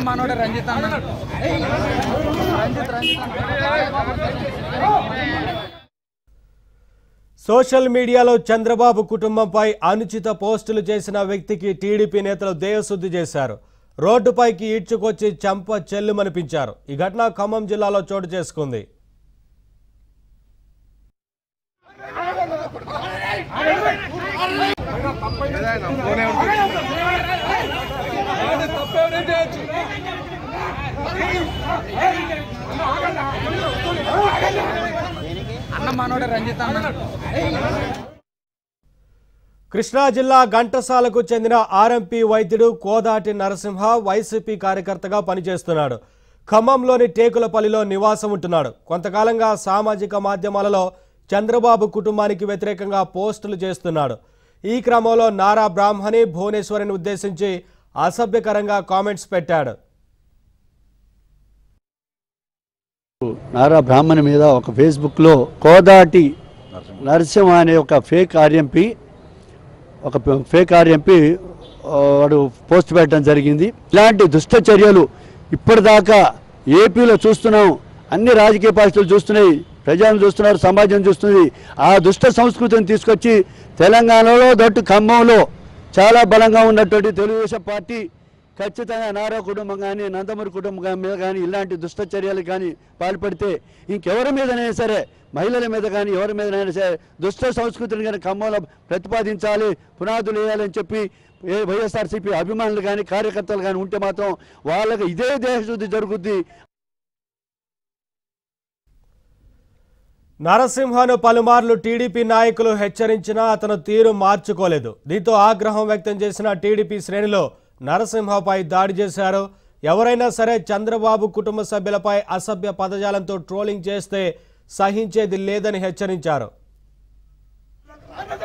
మనోడే రంజిత్ అన్న రంజిత్ రంజిత్ సోషల్ మీడియాలో చంద్రబాబు కుటుంబంపై అనుచిత పోస్టులు చేసిన వ్యక్తికి టీడీపీ నేతలు దేహశుద్ధి చేశారు రోడ్డుపైకి ఈడ్చుకొచ్చి చంప చెల్లుమనిపించారు ఈ ఘటన ఖమ్మం జిల్లాలో చోటు చేసుకుంది అన్న మనోడే రంజిత్ అన్న కృష్ణా జిల్లా ఘంటసాలకు చెందిన ఆర్ఎంపీ వైద్యుడు కోదాటి నరసింహ వైసీపీ కార్యకర్తగా పనిచేస్తున్నాడు ఖమ్మంలోని టేకులపల్లిలో నివాసం ఉంటున్నాడు కొంతకాలంగా సామాజిక మాధ్యమాలలో చంద్రబాబు కుటుంబానికి వ్యతిరేకంగా పోస్టులు చేస్తున్నాడు ఈ క్రమంలో నారా బ్రాహ్మణి భువనేశ్వరిని ఉద్దేశించి అసభ్యకరంగా కామెంట్స్ పెట్టాడు నారా బ్రాహ్మణి మీద ఒక ఫేస్బుక్లో కోదాటి నరసింహ అనే ఒక ఫేక్ ఆర్ఎంపీ ఒక ఫేక్ ఆర్ఎంపీ వాడు పోస్ట్ పెట్టడం జరిగింది ఇలాంటి దుష్ట చర్యలు ఇప్పటిదాకా ఏపీలో చూస్తున్నాం అన్ని రాజకీయ పార్టీలు చూస్తున్నాయి ప్రజలను చూస్తున్నారు సమాజం చూస్తుంది ఆ దుష్ట సంస్కృతిని తీసుకొచ్చి తెలంగాణలో దట్టు ఖమ్మంలో చాలా బలంగా ఉన్నటువంటి తెలుగుదేశం పార్టీ ఖచ్చితంగా నారా కుటుంబం కానీ నందమూరి కుటుంబం మీద కానీ ఇలాంటి దుష్ట చర్యలకు కానీ పాల్పడితే ఇంకెవరి మీదనైనా సరే మహిళల మీద కానీ ఎవరి మీదనైనా సరే దుష్ట సంస్కృతిని కానీ ఖమ్మంలో ప్రతిపాదించాలి పునాదులు వేయాలని చెప్పి ఏ వైఎస్ఆర్సీపీ అభిమానులు కానీ కార్యకర్తలు కానీ ఉంటే మాత్రం వాళ్ళకి ఇదే దేశశుద్ధి జరుగుద్ది నరసింహను పలుమార్లు టీడీపీ నాయకులు హెచ్చరించినా అతను తీరు మార్చుకోలేదు దీంతో ఆగ్రహం వ్యక్తం చేసిన టీడీపీ శ్రేణులు నరసింహపై దాడి చేశారు ఎవరైనా సరే చంద్రబాబు కుటుంబ సభ్యులపై అసభ్య పదజాలంతో ట్రోలింగ్ చేస్తే సహించేది లేదని హెచ్చరించారు